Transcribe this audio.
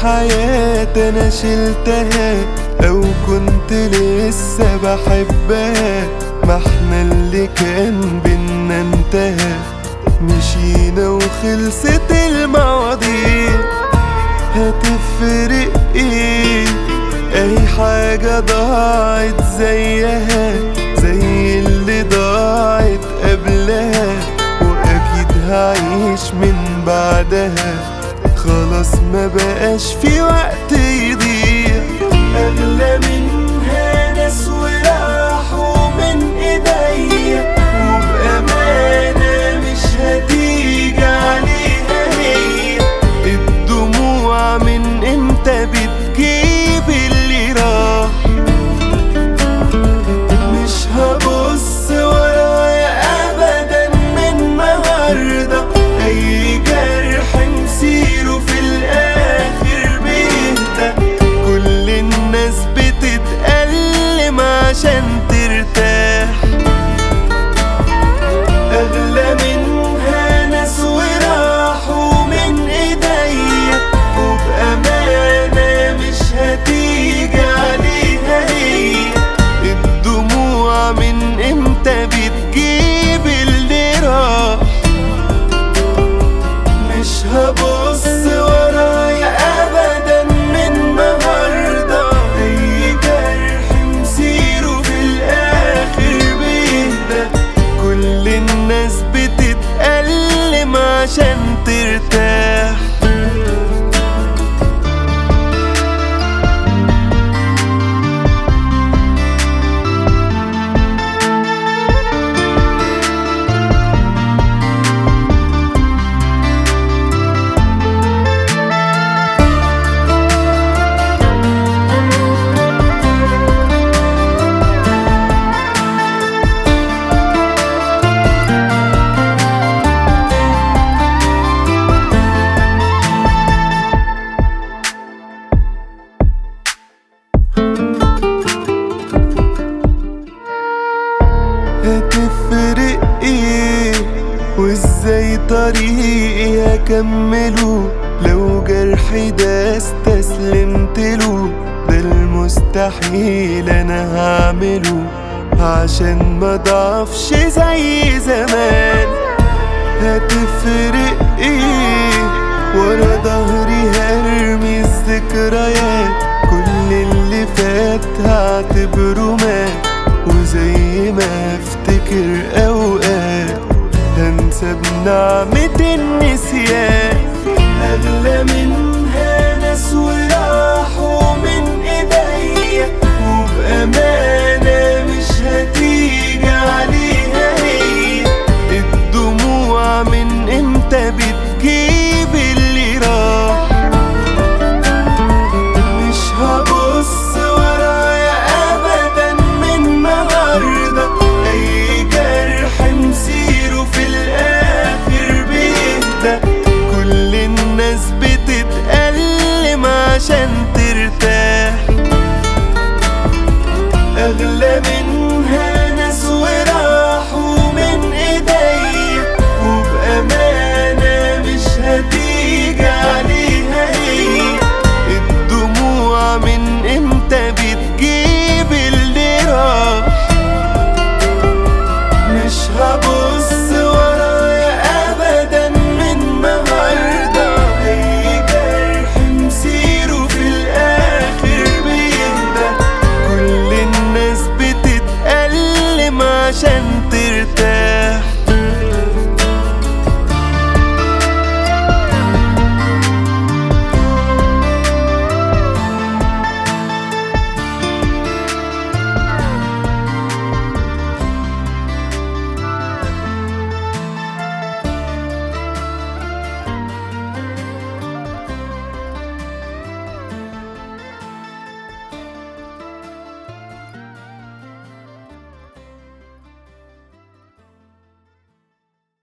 حياتي انا شلتها او كنت لسه بحبها ما احنا اللي كان بينا انتهى مشينا وخلصت المواضيع هتفرق ايه اي حاجة ضاعت زيها زي اللي ضاعت قبلها واكيد هعيش من بعدها خلاص ما بقاش في وقت يضيع اغلى منها ناس وراحوا من ايديا وبامانه مش هتيجي عليها هي الدموع من امتى بتجيب اللي راح مش هبص ورايا ابدا من النهارده اي جرح مسيره في الاخر بيهدى كل الناس بتتألم عشان ترتاح اغلى منها ناس وراحوا من ايديا وبامانه مش هتيجي عليها هي الدموع من امتى بتجيب اللي راح مش هبص ورايا ابدا من النهارده اي جرح مسيره في الاخر بيهدى كل الناس بتتألم عشان ترتاح هتفرق ايه وازاي طريقي هكمله لو جرحي ده استسلمت له ده المستحيل انا هعمله عشان ما ضعفش زي زمان هتفرق ايه ورا ظهري هرمي الذكريات كل اللي فات هعتبره مات وزي ما افتكر اوقات هنسى بنعمة النسيان اغلى منها ناس